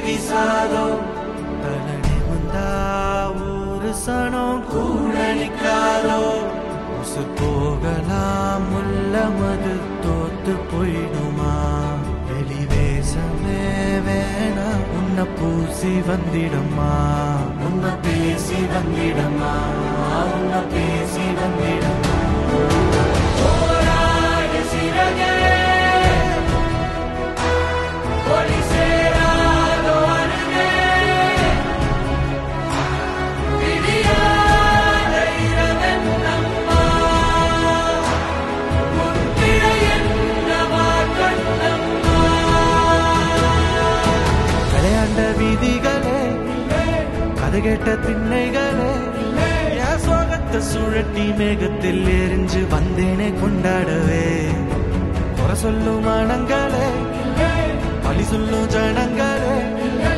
வீசாதோ தலனே வந்தா ஒரு சனம் கூட நிக்காதோ உசு போகலாம் முல்ல மது தோத்து போயிடுமா வெளிவேசமே வேணா உன்னை பூசி வந்திடமா உன்னை பேசி வந்திடமா உன்னை பேசி வந்திடமா போராடு சிறகே ஒளி சேராதோ அருகே விடியாத இரவென்னம்மா முத்திரை என்னவா கண்ணம்மா விளையாண்ட வீதிகளே கதை கேட்ட திண்ணைகளே என் சோகத்தை சுழட்டி மேகத்தில் எரிஞ்சு வந்தேனே கொண்டாடவே குறை சொல்லும் மனங்களே பழி சொல்லும் ஜனங்களே